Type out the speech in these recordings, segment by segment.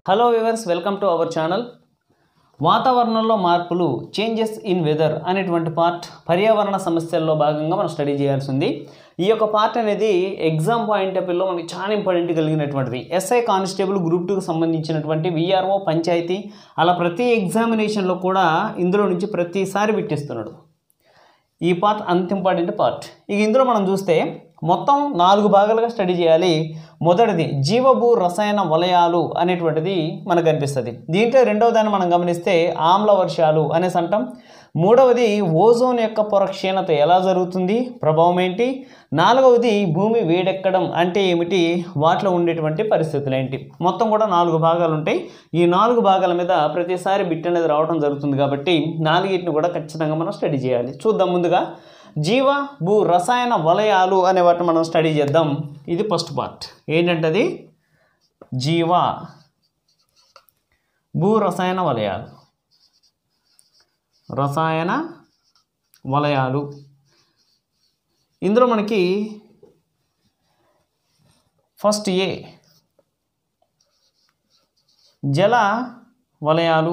hello viewers welcome to our channel వాతావరణంలో మార్పులు changes in weather అనేటువంటి పార్ట్ పర్యావరణ సమస్యల్లో భాగంగా మనం స్టడీ చేయాల్సి ఉంది ఈ యొక్క పార్ట్ అనేది ఎగ్జామ్ పాయింట్ ఆఫ్ వ్యూలో మనకి చాలా ఇంపార్టెంట్ కలిగినటువంటిది ఎస్ఐ కానిస్టేబుల్ గ్రూప్ టూకి సంబంధించినటువంటి విఆర్ఓ పంచాయతీ అలా ప్రతి ఎగ్జామినేషన్లో కూడా ఇందులో నుంచి ప్రతిసారి పెట్టిస్తున్నాడు ఈ పార్ట్ అంత ఇంపార్టెంట్ పార్ట్ ఇక ఇందులో మనం చూస్తే మొత్తం నాలుగు భాగాలుగా స్టడీ చేయాలి మొదటిది జీవభూ రసాయన వలయాలు అనేటువంటిది మనకు కనిపిస్తుంది దీంట్లో రెండవ దాన్ని మనం గమనిస్తే ఆమ్ల వర్షాలు అనేసి అంటాం మూడవది ఓజోన్ యొక్క పొర క్షీణత ఎలా జరుగుతుంది ప్రభావం ఏంటి నాలుగవది భూమి వేడెక్కడం అంటే ఏమిటి వాటిలో ఉండేటువంటి పరిస్థితులు ఏంటి మొత్తం కూడా నాలుగు భాగాలు ఉంటాయి ఈ నాలుగు భాగాల మీద ప్రతిసారి బిట్ అనేది రావడం జరుగుతుంది కాబట్టి నాలుగిటిని కూడా ఖచ్చితంగా మనం స్టడీ చేయాలి చూద్దాం ముందుగా జీవ భూ రసాయన వలయాలు అనే వాటిని మనం స్టడీ చేద్దాం ఇది ఫస్ట్ పార్ట్ ఏంటంటే జీవ భూ రసాయన వలయాలు రసాయన వలయాలు ఇందులో మనకి ఫస్ట్ ఏ జల వలయాలు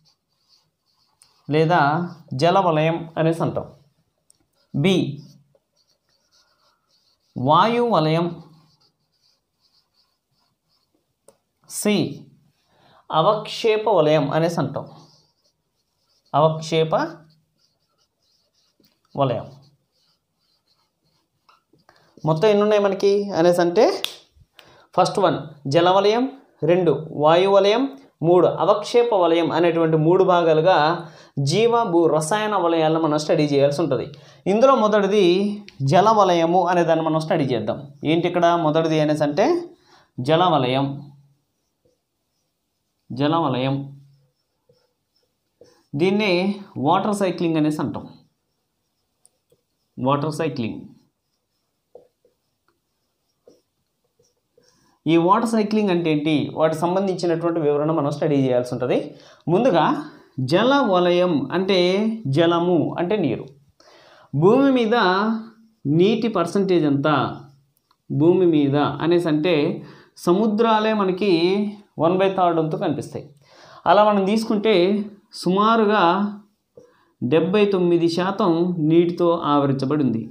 లేదా జల వలయం అనేసి అంటాం బి వాయు వలయం సి అవక్షేప వలయం అనేసి అంటాం అవక్షేప వలయం మొత్తం ఎన్ని ఉన్నాయి మనకి అనేసి అంటే ఫస్ట్ వన్ జల వలయం రెండు వాయు వలయం మూడు అవక్షేప వలయం అనేటువంటి మూడు భాగాలుగా జీవ భూ రసాయన వలయాలను మనం స్టడీ చేయాల్సి ఉంటుంది ఇందులో మొదటిది జల వలయము అనే దాన్ని మనం స్టడీ చేద్దాం ఏంటి ఇక్కడ మొదటిది అనేసి అంటే జల వలయం జల వలయం దీన్నే వాటర్ సైక్లింగ్ అనేసి అంటాం వాటర్ సైక్లింగ్ ఈ వాటర్ సైక్లింగ్ అంటే ఏంటి వాటికి సంబంధించినటువంటి వివరణ మనం స్టడీ చేయాల్సి ఉంటుంది ముందుగా జల వలయం అంటే జలము అంటే నీరు భూమి మీద నీటి పర్సంటేజ్ ఎంత భూమి మీద అనేసి అంటే సముద్రాలే మనకి వన్ బై థర్డ్ వంతు కనిపిస్తాయి అలా మనం తీసుకుంటే సుమారుగా డెబ్బై తొమ్మిది శాతం నీటితో ఆవరించబడి ఉంది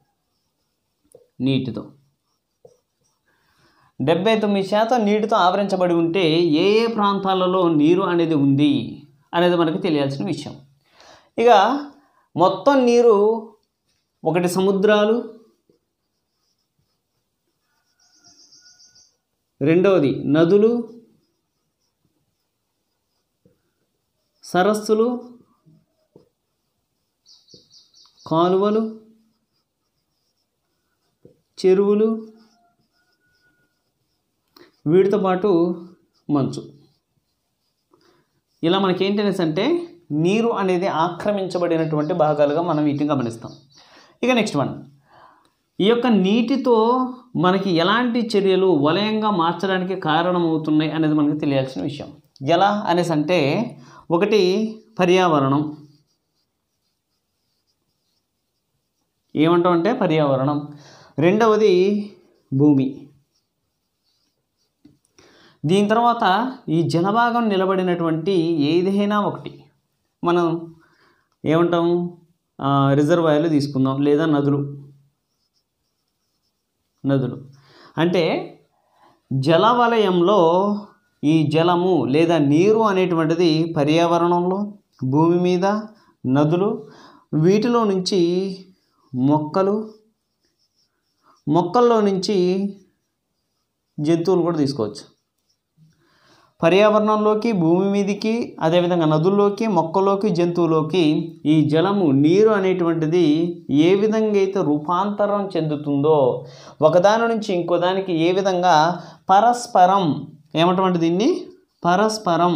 నీటితో డెబ్బై తొమ్మిది శాతం నీటితో ఆవరించబడి ఉంటే ఏ ఏ ప్రాంతాలలో నీరు అనేది ఉంది అనేది మనకు తెలియాల్సిన విషయం ఇక మొత్తం నీరు ఒకటి సముద్రాలు రెండవది నదులు సరస్సులు కాలువలు చెరువులు వీటితో పాటు మంచు ఇలా మనకి ఏంటనేసి అంటే నీరు అనేది ఆక్రమించబడినటువంటి భాగాలుగా మనం వీటిని గమనిస్తాం ఇక నెక్స్ట్ వన్ ఈ యొక్క నీటితో మనకి ఎలాంటి చర్యలు వలయంగా మార్చడానికి కారణమవుతున్నాయి అనేది మనకి తెలియాల్సిన విషయం ఎలా అనేసి అంటే ఒకటి పర్యావరణం ఏమంటాం అంటే పర్యావరణం రెండవది భూమి దీని తర్వాత ఈ జలభాగం నిలబడినటువంటి ఏదైనా ఒకటి మనం ఏమంటాం రిజర్వాయర్లు తీసుకుందాం లేదా నదులు నదులు అంటే జలవలయంలో ఈ జలము లేదా నీరు అనేటువంటిది పర్యావరణంలో భూమి మీద నదులు వీటిలో నుంచి మొక్కలు మొక్కల్లో నుంచి జంతువులు కూడా తీసుకోవచ్చు పర్యావరణంలోకి భూమి మీదికి అదేవిధంగా నదుల్లోకి మొక్కలోకి జంతువులోకి ఈ జలము నీరు అనేటువంటిది ఏ విధంగా అయితే రూపాంతరం చెందుతుందో ఒకదాని నుంచి ఇంకో దానికి ఏ విధంగా పరస్పరం ఏమంటామంటే దీన్ని పరస్పరం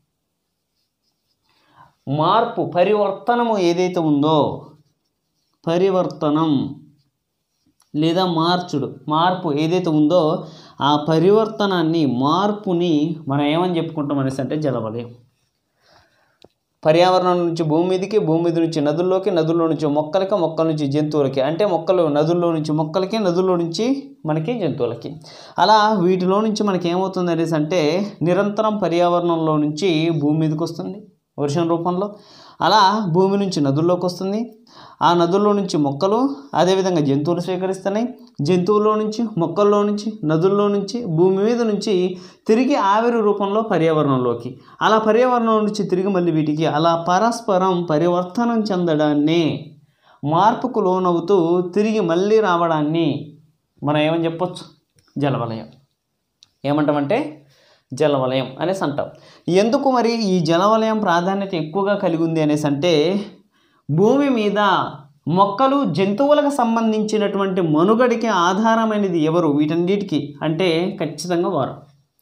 మార్పు పరివర్తనము ఏదైతే ఉందో పరివర్తనం లేదా మార్చుడు మార్పు ఏదైతే ఉందో ఆ పరివర్తనాన్ని మార్పుని మనం ఏమని చెప్పుకుంటాం అనేసి అంటే జలవలయం పర్యావరణం నుంచి భూమి మీదకి భూమి మీద నుంచి నదుల్లోకి నదుల్లో నుంచి మొక్కలకి మొక్కల నుంచి జంతువులకి అంటే మొక్కలు నదుల్లో నుంచి మొక్కలకి నదుల్లో నుంచి మనకి జంతువులకి అలా వీటిలో నుంచి మనకి ఏమవుతుంది అనేసి అంటే నిరంతరం పర్యావరణంలో నుంచి భూమి మీదకి వస్తుంది వర్షం రూపంలో అలా భూమి నుంచి నదుల్లోకి వస్తుంది ఆ నదుల్లో నుంచి మొక్కలు అదేవిధంగా జంతువులు స్వీకరిస్తున్నాయి జంతువుల్లో నుంచి మొక్కల్లో నుంచి నదుల్లో నుంచి భూమి మీద నుంచి తిరిగి ఆవిరి రూపంలో పర్యావరణంలోకి అలా పర్యావరణం నుంచి తిరిగి మళ్ళీ వీటికి అలా పరస్పరం పరివర్తనం చెందడాన్ని మార్పుకు లోనవుతూ తిరిగి మళ్ళీ రావడాన్ని మనం ఏమని చెప్పొచ్చు జలవలయం ఏమంటామంటే జలవలయం అనేసి అంటాం ఎందుకు మరి ఈ జలవలయం ప్రాధాన్యత ఎక్కువగా కలిగి ఉంది అనేసి అంటే భూమి మీద మొక్కలు జంతువులకు సంబంధించినటువంటి మనుగడికి ఆధారమైనది ఎవరు వీటన్నిటికీ అంటే ఖచ్చితంగా వారు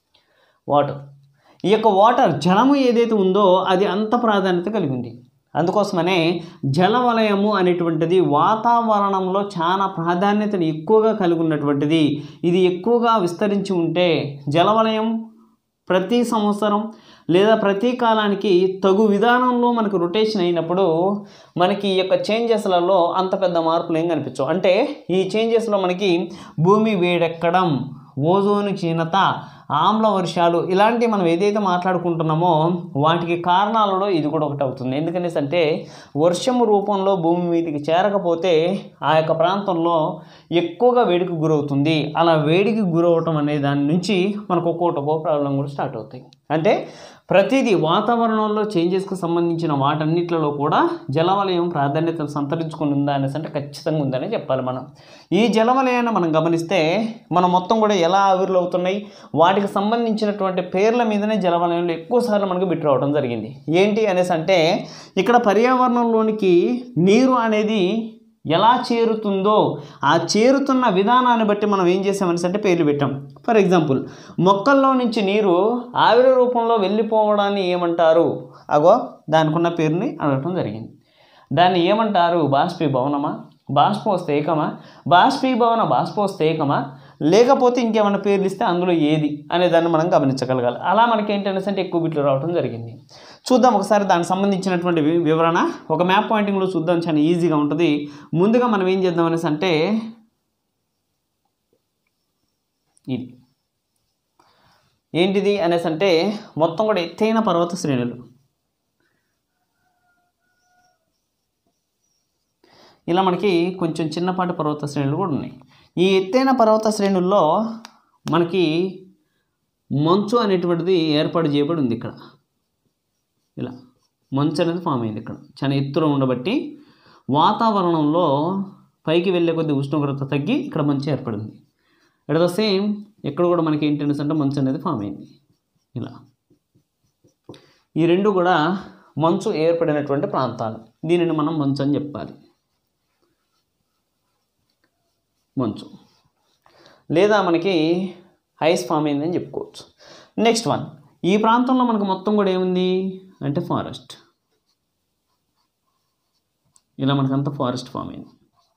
వాటర్ ఈ యొక్క వాటర్ జలము ఏదైతే ఉందో అది అంత ప్రాధాన్యత కలిగి ఉంది అందుకోసమనే జలవలయము అనేటువంటిది వాతావరణంలో చాలా ప్రాధాన్యతను ఎక్కువగా కలిగి ఉన్నటువంటిది ఇది ఎక్కువగా విస్తరించి ఉంటే జలవలయం ప్రతి సంవత్సరం లేదా ప్రతి కాలానికి తగు విధానంలో మనకు రొటేషన్ అయినప్పుడు మనకి ఈ యొక్క చేంజెస్లలో అంత పెద్ద మార్పులు ఏం కనిపించవు అంటే ఈ చేంజెస్లో మనకి భూమి వేడెక్కడం ఓజోను క్షీణత ఆమ్ల వర్షాలు ఇలాంటివి మనం ఏదైతే మాట్లాడుకుంటున్నామో వాటికి కారణాలలో ఇది కూడా ఒకటి అవుతుంది ఎందుకనేసి అంటే వర్షము రూపంలో భూమి మీదకి చేరకపోతే ఆ యొక్క ప్రాంతంలో ఎక్కువగా వేడికి గురవుతుంది అలా వేడికి గురవటం అనే దాని నుంచి మనకు ఒక్కొక్కటి ఒక్కో ప్రాబ్లం కూడా స్టార్ట్ అవుతాయి అంటే ప్రతిదీ వాతావరణంలో చేంజెస్కి సంబంధించిన వాటన్నిటిలో కూడా జలవలయం ప్రాధాన్యతను సంతరించుకుని ఉందా అనేసి అంటే ఖచ్చితంగా ఉందనే చెప్పాలి మనం ఈ జలవలయాన్ని మనం గమనిస్తే మనం మొత్తం కూడా ఎలా ఆవిర్లు అవుతున్నాయి వాటికి సంబంధించినటువంటి పేర్ల మీదనే జలవలయంలో ఎక్కువసార్లు మనకు బిట్ రావడం జరిగింది ఏంటి అనేసి అంటే ఇక్కడ పర్యావరణంలోనికి నీరు అనేది ఎలా చేరుతుందో ఆ చేరుతున్న విధానాన్ని బట్టి మనం ఏం చేసామనేసి అంటే పేర్లు పెట్టాం ఫర్ ఎగ్జాంపుల్ మొక్కల్లో నుంచి నీరు ఆవిరి రూపంలో వెళ్ళిపోవడాన్ని ఏమంటారు అగో దానికి ఉన్న పేరుని అడగటం జరిగింది దాన్ని ఏమంటారు బాష్పీభవనమా బాష్పోస్తేకమా బాష్పీభవన బాష్పోస్తేకమా లేకపోతే ఇంకేమైనా పేర్లు ఇస్తే అందులో ఏది అనే దాన్ని మనం గమనించగలగాలి అలా మనకి ఏంటనేసి అంటే ఎక్కువ బిట్లు రావడం జరిగింది చూద్దాం ఒకసారి దానికి సంబంధించినటువంటి వి- వివరణ ఒక మ్యాప్ పాయింటింగ్లో చూద్దాం చాలా ఈజీగా ఉంటుంది ముందుగా మనం ఏం చేద్దాం అనేసి అంటే ఇది ఏంటిది అనేసి అంటే మొత్తం కూడా ఎత్తైన పర్వత శ్రేణులు ఇలా మనకి కొంచెం చిన్నపాటి పర్వత శ్రేణులు కూడా ఉన్నాయి ఈ ఎత్తైన పర్వత శ్రేణుల్లో మనకి మంచు అనేటువంటిది ఏర్పాటు చేయబడి ఉంది ఇక్కడ ఇలా మంచు అనేది ఫామ్ అయింది ఇక్కడ చాలా ఎత్తులో ఉండబట్టి వాతావరణంలో పైకి వెళ్ళే కొద్ది ఉష్ణోగ్రత తగ్గి ఇక్కడ మంచు ఏర్పడింది అట్ ద సేమ్ ఇక్కడ కూడా మనకి ఏంటంటే అంటే మంచు అనేది ఫామ్ అయింది ఇలా ఈ రెండు కూడా మంచు ఏర్పడినటువంటి ప్రాంతాలు దీనిని మనం మంచు అని చెప్పాలి మంచు లేదా మనకి ఐస్ ఫామ్ అయిందని చెప్పుకోవచ్చు నెక్స్ట్ వన్ ఈ ప్రాంతంలో మనకు మొత్తం కూడా ఏముంది అంటే ఫారెస్ట్ ఇలా మనకంతా ఫారెస్ట్ ఫామ్ అయింది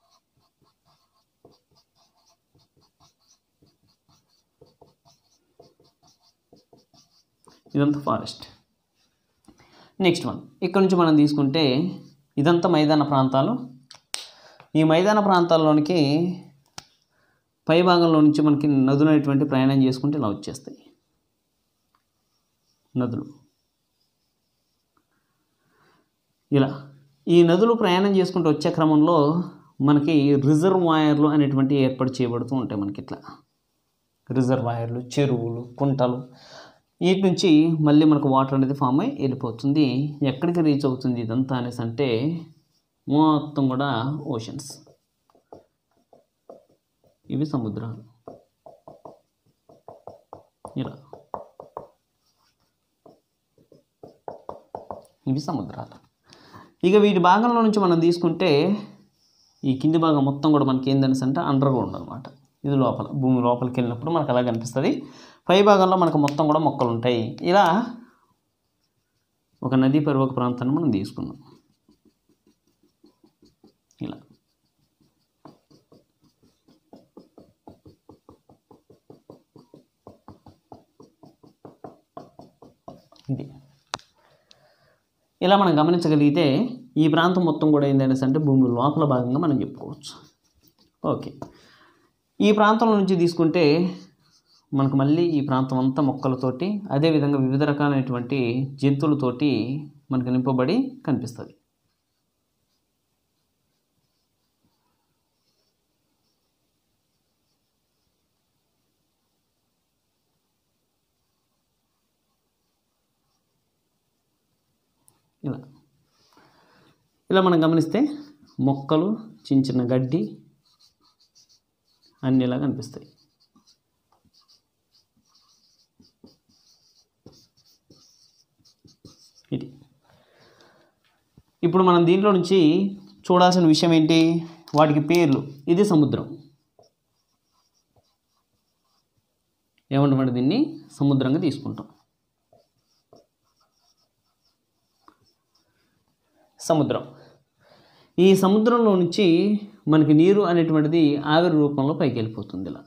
ఇదంతా ఫారెస్ట్ నెక్స్ట్ వన్ ఇక్కడ నుంచి మనం తీసుకుంటే ఇదంతా మైదాన ప్రాంతాలు ఈ మైదాన ప్రాంతాల్లోనికి పై భాగంలో నుంచి మనకి నదులు అనేటువంటి ప్రయాణం చేసుకుంటే ఇలా వచ్చేస్తాయి నదులు ఇలా ఈ నదులు ప్రయాణం చేసుకుంటూ వచ్చే క్రమంలో మనకి రిజర్వాయర్లు అనేటువంటి ఏర్పాటు చేయబడుతూ ఉంటాయి మనకి ఇట్లా రిజర్వాయర్లు చెరువులు కుంటలు వీటి నుంచి మళ్ళీ మనకు వాటర్ అనేది ఫామ్ అయి వెళ్ళిపోతుంది ఎక్కడికి రీచ్ అవుతుంది ఇదంతా అనేసి అంటే మొత్తం కూడా ఓషన్స్ ఇవి సముద్రాలు ఇలా ఇవి సముద్రాలు ఇక వీటి భాగంలో నుంచి మనం తీసుకుంటే ఈ కింది భాగం మొత్తం కూడా మనకి ఏందనేసి అంటే అండర్ గ్రౌండ్ అనమాట ఇది లోపల భూమి లోపలికి వెళ్ళినప్పుడు మనకు అలా కనిపిస్తుంది పై భాగంలో మనకు మొత్తం కూడా మొక్కలు ఉంటాయి ఇలా ఒక నదీ పరివాహక ప్రాంతాన్ని మనం తీసుకున్నాం ఇలా ఇది ఇలా మనం గమనించగలిగితే ఈ ప్రాంతం మొత్తం కూడా ఏంటనేసి అంటే భూమి లోపల భాగంగా మనం చెప్పుకోవచ్చు ఓకే ఈ ప్రాంతం నుంచి తీసుకుంటే మనకు మళ్ళీ ఈ ప్రాంతం అంతా మొక్కలతోటి అదేవిధంగా వివిధ రకాలైనటువంటి జంతువులతోటి మనకు నింపబడి కనిపిస్తుంది ఇలా ఇలా మనం గమనిస్తే మొక్కలు చిన్న చిన్న గడ్డి అన్నీ ఇలా కనిపిస్తాయి ఇది ఇప్పుడు మనం దీంట్లో నుంచి చూడాల్సిన విషయం ఏంటి వాటికి పేర్లు ఇది సముద్రం ఏమంటామంటే దీన్ని సముద్రంగా తీసుకుంటాం సముద్రం ఈ సముద్రంలో నుంచి మనకి నీరు అనేటువంటిది ఆవిరి రూపంలో పైకి వెళ్ళిపోతుంది ఇలా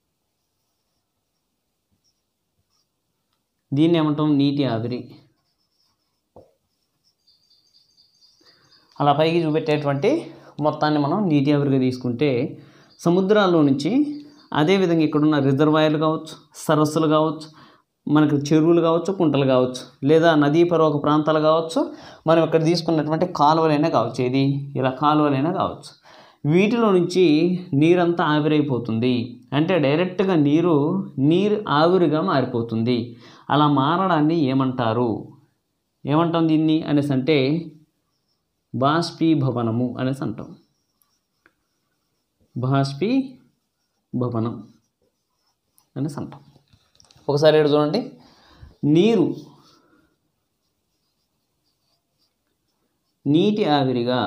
దీన్ని ఏమంటాం నీటి ఆవిరి అలా పైకి చూపెట్టేటువంటి మొత్తాన్ని మనం నీటి ఆవిరిగా తీసుకుంటే సముద్రాల్లో నుంచి అదేవిధంగా ఇక్కడున్న రిజర్వాయర్లు కావచ్చు సరస్సులు కావచ్చు మనకు చెరువులు కావచ్చు కుంటలు కావచ్చు లేదా నదీ పర్వక ప్రాంతాలు కావచ్చు మనం ఇక్కడ తీసుకున్నటువంటి కాలువలైనా కావచ్చు ఇది ఇలా కాలువలైనా కావచ్చు వీటిలో నుంచి నీరంతా ఆవిరైపోతుంది అంటే డైరెక్ట్గా నీరు నీరు ఆవిరిగా మారిపోతుంది అలా మారడాన్ని ఏమంటారు ఏమంటాం దీన్ని అనేసి అంటే బాష్పీభవనము అనేసి అంటాం బాష్పీభవనం అనేసి అంటాం ఒకసారి ఇక్కడ చూడండి నీరు నీటి ఆవిరిగా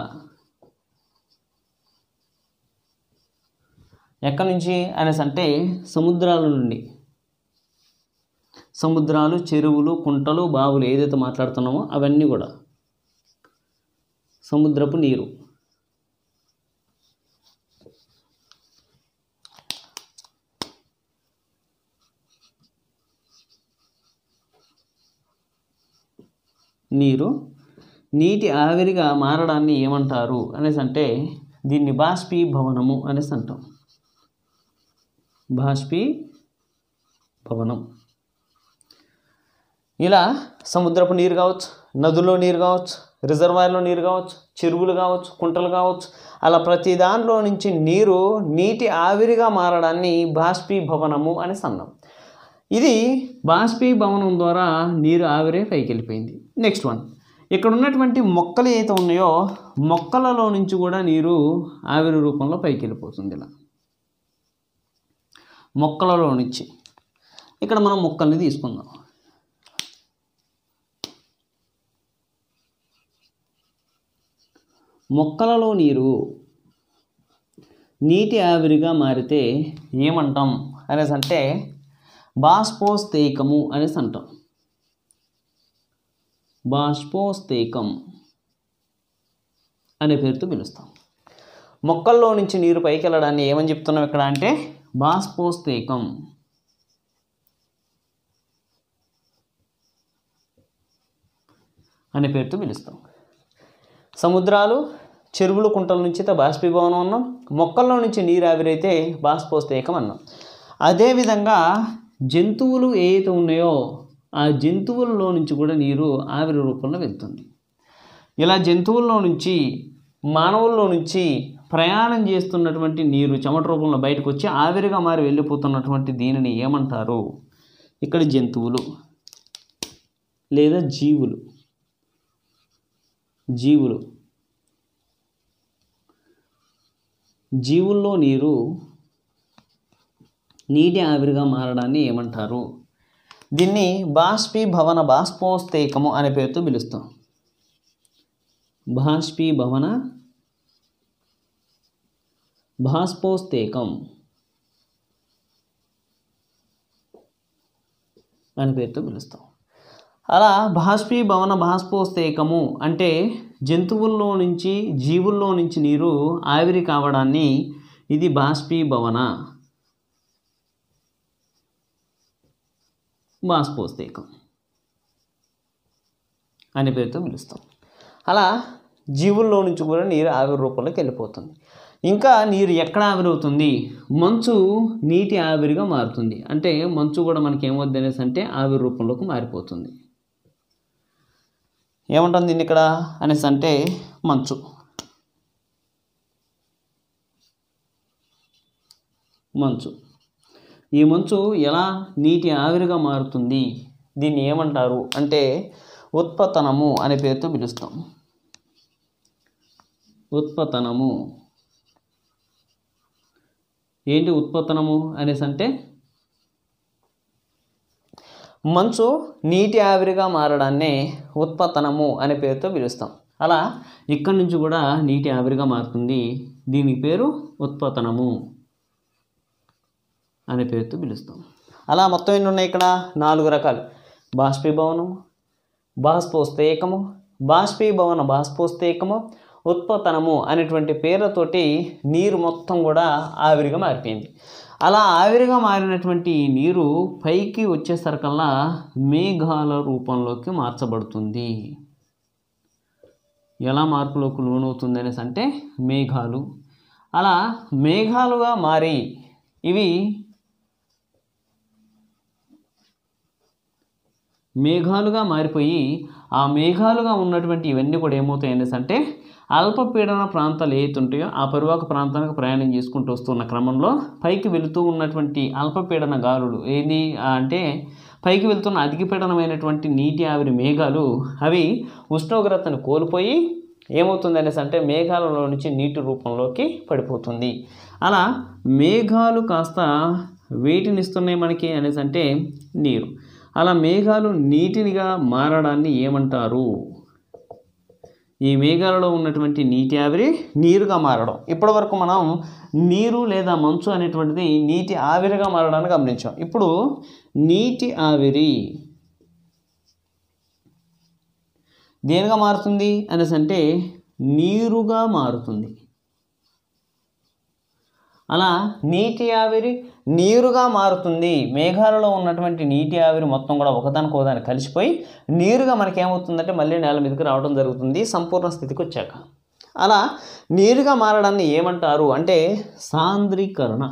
ఎక్కడి నుంచి అనేసి అంటే సముద్రాల నుండి సముద్రాలు చెరువులు కుంటలు బావులు ఏదైతే మాట్లాడుతున్నామో అవన్నీ కూడా సముద్రపు నీరు నీరు నీటి ఆవిరిగా మారడాన్ని ఏమంటారు అనేసి అంటే దీన్ని బాష్పీభవనము అనేసి అంటాం బాష్పీభవనం ఇలా సముద్రపు నీరు కావచ్చు నదుల్లో నీరు కావచ్చు రిజర్వాయర్లో నీరు కావచ్చు చెరువులు కావచ్చు కుంటలు కావచ్చు అలా ప్రతి దాంట్లో నుంచి నీరు నీటి ఆవిరిగా మారడాన్ని బాష్పీభవనము అనేసి అన్నాం ఇది బాష్పీభవనం ద్వారా నీరు ఆవిరే పైకి వెళ్ళిపోయింది నెక్స్ట్ వన్ ఇక్కడ ఉన్నటువంటి మొక్కలు ఏవైతే ఉన్నాయో మొక్కలలో నుంచి కూడా నీరు ఆవిరి రూపంలో పైకి వెళ్ళిపోతుంది ఇలా మొక్కలలో నుంచి ఇక్కడ మనం మొక్కల్ని తీసుకుందాం మొక్కలలో నీరు నీటి ఆవిరిగా మారితే ఏమంటాం అనేసి అంటే బాష్పోస్తేకము అనేసి అంటాం బాష్పోస్తేకం అనే పేరుతో పిలుస్తాం మొక్కల్లో నుంచి నీరు పైకి వెళ్ళడాన్ని ఏమని చెప్తున్నాం ఇక్కడ అంటే బాష్పోస్తేకం అనే పేరుతో పిలుస్తాం సముద్రాలు చెరువులు కుంటల నుంచి అయితే బాష్పీభవనం అన్నాం మొక్కల్లో నుంచి నీరు ఆవిరైతే బాష్పోస్తేకం అన్నాం అదేవిధంగా జంతువులు ఏవైతే ఉన్నాయో ఆ జంతువుల్లో నుంచి కూడా నీరు ఆవిరి రూపంలో వెళ్తుంది ఇలా జంతువుల్లో నుంచి మానవుల్లో నుంచి ప్రయాణం చేస్తున్నటువంటి నీరు చెమట రూపంలో బయటకు వచ్చి ఆవిరిగా మారి వెళ్ళిపోతున్నటువంటి దీనిని ఏమంటారు ఇక్కడ జంతువులు లేదా జీవులు జీవులు జీవుల్లో నీరు నీటి ఆవిరిగా మారడాన్ని ఏమంటారు దీన్ని బాష్పీభవన బాష్పోస్తేకము అనే పేరుతో పిలుస్తాం బాష్పీభవన బాష్పోస్తేకం అనే పేరుతో పిలుస్తాం అలా బాష్పీభవన బాష్పోస్తేకము అంటే జంతువుల్లో నుంచి జీవుల్లో నుంచి నీరు ఆవిరి కావడాన్ని ఇది బాష్పీభవన బాష్పోస్తేకం అనే పేరుతో పిలుస్తాం అలా జీవుల్లో నుంచి కూడా నీరు ఆవిరి రూపంలోకి వెళ్ళిపోతుంది ఇంకా నీరు ఎక్కడ ఆవిరవుతుంది మంచు నీటి ఆవిరిగా మారుతుంది అంటే మంచు కూడా మనకి ఏమవుద్ది అనేసి అంటే ఆవిరి రూపంలోకి మారిపోతుంది ఏమంటుంది దీన్ని ఇక్కడ అనేసి అంటే మంచు మంచు ఈ మంచు ఎలా నీటి ఆవిరిగా మారుతుంది దీన్ని ఏమంటారు అంటే ఉత్పతనము అనే పేరుతో పిలుస్తాం ఉత్పతనము ఏంటి ఉత్పతనము అనేసి అంటే మంచు నీటి ఆవిరిగా మారడాన్నే ఉత్పతనము అనే పేరుతో పిలుస్తాం అలా ఇక్కడి నుంచి కూడా నీటి ఆవిరిగా మారుతుంది దీని పేరు ఉత్పతనము అనే పేరుతో పిలుస్తాం అలా మొత్తం ఎన్ని ఉన్నాయి ఇక్కడ నాలుగు రకాలు బాష్పీభవనం బాష్పోస్తేకము బాష్పీభవన బాష్పోస్తేకము ఉత్పతనము అనేటువంటి పేర్లతోటి నీరు మొత్తం కూడా ఆవిరిగా మారిపోయింది అలా ఆవిరిగా మారినటువంటి ఈ నీరు పైకి వచ్చేసరికల్లా మేఘాల రూపంలోకి మార్చబడుతుంది ఎలా మార్పులోకి లోనవుతుంది అనేసి అంటే మేఘాలు అలా మేఘాలుగా మారి ఇవి మేఘాలుగా మారిపోయి ఆ మేఘాలుగా ఉన్నటువంటి ఇవన్నీ కూడా ఏమవుతాయి అనేసి అంటే అల్పపీడన ప్రాంతాలు ఏవైతే ఉంటాయో ఆ పరివాహక ప్రాంతానికి ప్రయాణం చేసుకుంటూ వస్తున్న క్రమంలో పైకి వెళుతూ ఉన్నటువంటి అల్పపీడన గాలులు ఏది ఆ అంటే పైకి వెళ్తున్న అధిక పీడనమైనటువంటి నీటి ఆవిరి మేఘాలు అవి ఉష్ణోగ్రతను కోల్పోయి ఏమవుతుంది అనేసి అంటే మేఘాలలో నుంచి నీటి రూపంలోకి పడిపోతుంది అలా మేఘాలు కాస్త వేటిని ఇస్తున్నాయి మనకి అనేసి అంటే నీరు అలా మేఘాలు నీటినిగా మారడాన్ని ఏమంటారు ఈ మేఘాలలో ఉన్నటువంటి నీటి ఆవిరి నీరుగా మారడం ఇప్పటి వరకు మనం నీరు లేదా మంచు అనేటువంటిది నీటి ఆవిరిగా మారడాన్ని గమనించాం ఇప్పుడు నీటి ఆవిరి దేనిగా మారుతుంది అనేసి అంటే నీరుగా మారుతుంది అలా నీటి ఆవిరి నీరుగా మారుతుంది మేఘాలలో ఉన్నటువంటి నీటి ఆవిరి మొత్తం కూడా ఒకదానికి ఒకదానికి కలిసిపోయి నీరుగా మనకి ఏమవుతుందంటే మళ్ళీ నేల మీదకి రావడం జరుగుతుంది సంపూర్ణ స్థితికి వచ్చాక అలా నీరుగా మారడాన్ని ఏమంటారు అంటే సాంద్రీకరణ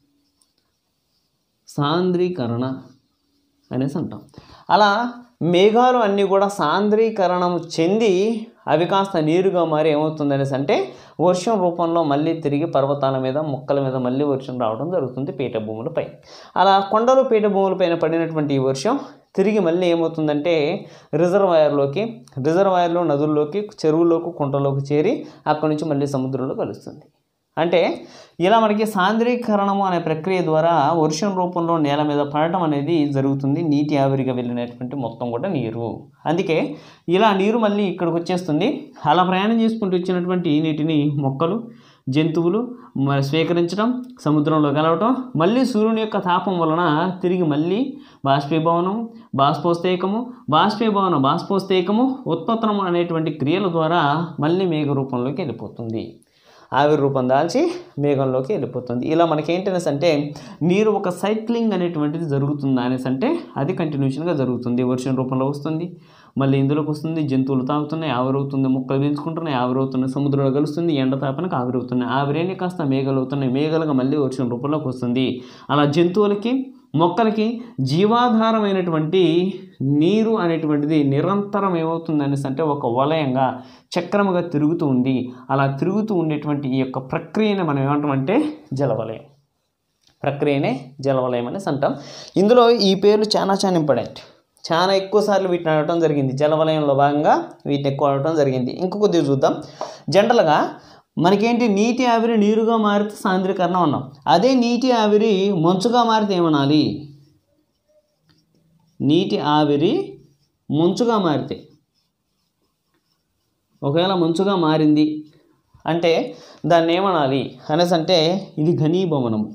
సాంద్రీకరణ అనేసి అంటాం అలా మేఘాలు అన్నీ కూడా సాంద్రీకరణం చెంది అవి కాస్త నీరుగా మారి ఏమవుతుంది అనేసి అంటే వర్షం రూపంలో మళ్ళీ తిరిగి పర్వతాల మీద మొక్కల మీద మళ్ళీ వర్షం రావడం జరుగుతుంది పీఠభూములపై అలా కొండలు పీఠభూములపైన పడినటువంటి ఈ వర్షం తిరిగి మళ్ళీ ఏమవుతుందంటే రిజర్వాయర్లోకి రిజర్వాయర్లో నదుల్లోకి చెరువుల్లోకి కుంటలోకి చేరి అక్కడి నుంచి మళ్ళీ సముద్రంలో కలుస్తుంది అంటే ఇలా మనకి సాంద్రీకరణము అనే ప్రక్రియ ద్వారా వర్షం రూపంలో నేల మీద పడటం అనేది జరుగుతుంది నీటి ఆవిరిగా వెళ్ళినటువంటి మొత్తం కూడా నీరు అందుకే ఇలా నీరు మళ్ళీ ఇక్కడికి వచ్చేస్తుంది అలా ప్రయాణం చేసుకుంటూ వచ్చినటువంటి ఈ నీటిని మొక్కలు జంతువులు మరి స్వీకరించడం సముద్రంలో కలవటం మళ్ళీ సూర్యుని యొక్క తాపం వలన తిరిగి మళ్ళీ బాష్పీభవనం బాష్పోస్తేకము బాష్పీభవన బాష్పోస్తేకము ఉత్పత్తనం అనేటువంటి క్రియల ద్వారా మళ్ళీ మేఘ రూపంలోకి వెళ్ళిపోతుంది ఆవిరి రూపం దాల్చి మేఘంలోకి వెళ్ళిపోతుంది ఇలా మనకి ఏంటనేసి అంటే నీరు ఒక సైక్లింగ్ అనేటువంటిది జరుగుతుంది అనేసి అంటే అది కంటిన్యూషన్గా జరుగుతుంది వర్షం రూపంలో వస్తుంది మళ్ళీ ఇందులోకి వస్తుంది జంతువులు తాగుతున్నాయి ఆవిరవుతుంది మొక్కలు పీల్చుకుంటున్నాయి ఆవిరవుతున్నాయి సముద్రంలో కలుస్తుంది ఎండ తాపనకు ఆవిరవుతున్నాయి ఆవిరేని కాస్త మేఘాలు అవుతున్నాయి మేఘలుగా మళ్ళీ వర్షం రూపంలోకి వస్తుంది అలా జంతువులకి మొక్కలకి జీవాధారమైనటువంటి నీరు అనేటువంటిది నిరంతరం ఏమవుతుంది అనేసి అంటే ఒక వలయంగా చక్రముగా తిరుగుతూ ఉంది అలా తిరుగుతూ ఉండేటువంటి ఈ యొక్క ప్రక్రియని మనం ఏమంటామంటే జలవలయం ప్రక్రియనే జలవలయం అనేసి అంటాం ఇందులో ఈ పేర్లు చాలా చాలా ఇంపార్టెంట్ చాలా ఎక్కువ సార్లు వీటిని అడగటం జరిగింది జలవలయంలో భాగంగా వీటిని ఎక్కువ అడగటం జరిగింది ఇంకొకటి చూద్దాం జనరల్గా మనకేంటి నీటి ఆవిరి నీరుగా మారితే సాంద్రీకరణ ఉన్నాం అదే నీటి ఆవిరి మంచుగా మారితే ఏమనాలి నీటి ఆవిరి మంచుగా మారితే ఒకవేళ మంచుగా మారింది అంటే దాన్ని ఏమనాలి అనేసి అంటే ఇది ఘనీభవనము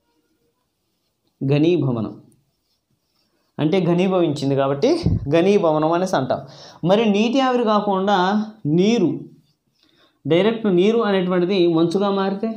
ఘనీభవనం అంటే ఘనీభవించింది కాబట్టి ఘనీభవనం అనేసి అంటాం మరి నీటి ఆవిరి కాకుండా నీరు డైరెక్ట్ నీరు అనేటువంటిది మంచుగా మారితే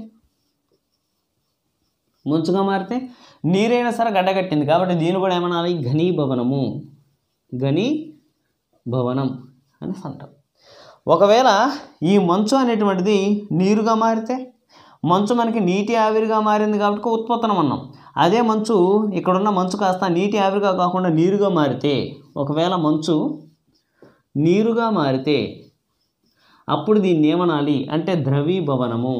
మంచుగా మారితే నీరైనా సరే గడ్డగట్టింది కాబట్టి దీన్ని కూడా ఏమనాలి ఘనీభవనము ఘనీ భవనం అని అంటాం ఒకవేళ ఈ మంచు అనేటువంటిది నీరుగా మారితే మంచు మనకి నీటి ఆవిరిగా మారింది కాబట్టి ఉత్పత్తనం అన్నాం అదే మంచు ఇక్కడున్న మంచు కాస్త నీటి ఆవిరిగా కాకుండా నీరుగా మారితే ఒకవేళ మంచు నీరుగా మారితే అప్పుడు దీన్ని ఏమనాలి అంటే ద్రవీభవనము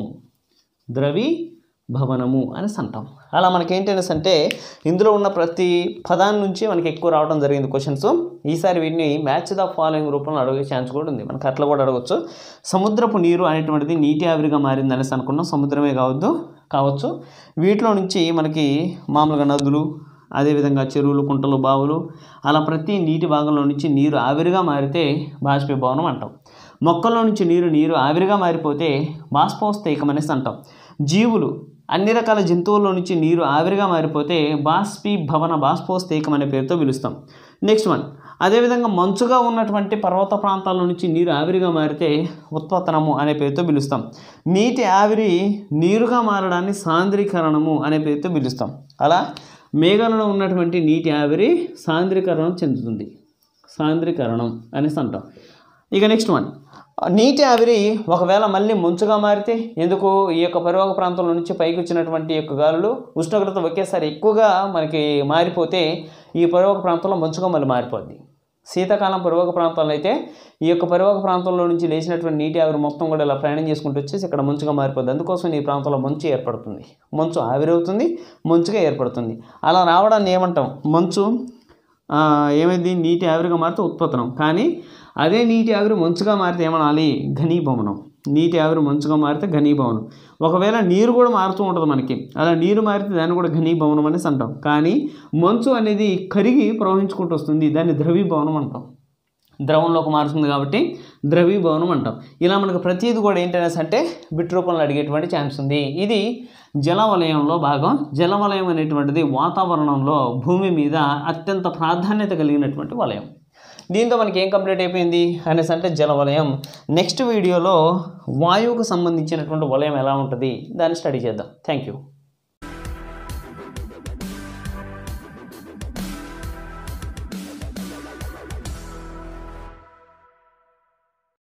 ద్రవీభవనము అనేసి అంటాం అలా మనకి ఏంటనేసి అంటే ఇందులో ఉన్న ప్రతి పదాన్ని నుంచి మనకి ఎక్కువ రావడం జరిగింది క్వశ్చన్స్ ఈసారి వీటిని మ్యాచ్ ద ఫాలోయింగ్ రూపంలో అడిగే ఛాన్స్ కూడా ఉంది మనకి అట్లా కూడా అడగచ్చు సముద్రపు నీరు అనేటువంటిది నీటి ఆవిరిగా మారింది అనేసి అనుకున్నాం సముద్రమే కావద్దు కావచ్చు వీటిలో నుంచి మనకి మామూలుగా నదులు అదేవిధంగా చెరువులు కుంటలు బావులు అలా ప్రతి నీటి భాగంలో నుంచి నీరు ఆవిరిగా మారితే బాష్పీభవనం అంటాం మొక్కల్లో నుంచి నీరు నీరు ఆవిరిగా మారిపోతే బాష్పోస్తేకం అనేసి అంటాం జీవులు అన్ని రకాల జంతువుల్లో నుంచి నీరు ఆవిరిగా మారిపోతే బాష్పీభవన బాష్పోస్తేకం అనే పేరుతో పిలుస్తాం నెక్స్ట్ వన్ అదేవిధంగా మంచుగా ఉన్నటువంటి పర్వత ప్రాంతాల నుంచి నీరు ఆవిరిగా మారితే ఉత్పత్తనము అనే పేరుతో పిలుస్తాం నీటి ఆవిరి నీరుగా మారడాన్ని సాంద్రీకరణము అనే పేరుతో పిలుస్తాం అలా మేఘాలలో ఉన్నటువంటి నీటి ఆవిరి సాంద్రీకరణం చెందుతుంది సాంద్రీకరణం అనేసి అంటాం ఇక నెక్స్ట్ వన్ నీటి ఆవిరి ఒకవేళ మళ్ళీ మంచుగా మారితే ఎందుకు ఈ యొక్క పరివాహక ప్రాంతంలో నుంచి పైకి వచ్చినటువంటి యొక్క గాలులు ఉష్ణోగ్రత ఒకేసారి ఎక్కువగా మనకి మారిపోతే ఈ పరివాహక ప్రాంతంలో మంచుగా మళ్ళీ మారిపోద్ది శీతాకాలం పరివాహక ప్రాంతాల్లో అయితే ఈ యొక్క పరివాహక ప్రాంతంలో నుంచి లేచినటువంటి నీటి ఆవిరి మొత్తం కూడా ఇలా ప్రయాణం చేసుకుంటూ వచ్చేసి ఇక్కడ మంచుగా మారిపోద్ది అందుకోసం ఈ ప్రాంతంలో మంచు ఏర్పడుతుంది మంచు ఆవిరవుతుంది మంచుగా ఏర్పడుతుంది అలా రావడాన్ని ఏమంటాం మంచు ఆ, ఏమైంది నీటి ఆవిరిగా మారితే ఉత్పత్తనం కానీ అదే నీటి ఆవిరి మంచుగా మారితే ఏమనాలి ఘనీభవనం నీటి ఆవిరి మంచుగా మారితే ఘనీభవనం ఒకవేళ నీరు కూడా మారుతూ ఉంటుంది మనకి అలా నీరు మారితే దాన్ని కూడా ఘనీభవనం అనేసి అంటాం కానీ మంచు అనేది కరిగి ప్రవహించుకుంటూ వస్తుంది దాన్ని ద్రవీభవనం అంటాం ద్రవంలోకి మారుతుంది కాబట్టి ద్రవీభవనం అంటాం ఇలా మనకు ప్రతిదీ కూడా ఏంటనేసి అంటే బిట్ రూపంలో అడిగేటువంటి ఛాన్స్ ఉంది ఇది జలవలయంలో భాగం జలవలయం అనేటువంటిది వాతావరణంలో భూమి మీద అత్యంత ప్రాధాన్యత కలిగినటువంటి వలయం దీంతో మనకి ఏం కంప్లీట్ అయిపోయింది అనేసి అంటే జలవలయం నెక్స్ట్ వీడియోలో వాయువుకు సంబంధించినటువంటి వలయం ఎలా ఉంటుంది దాన్ని స్టడీ చేద్దాం థ్యాంక్ యూ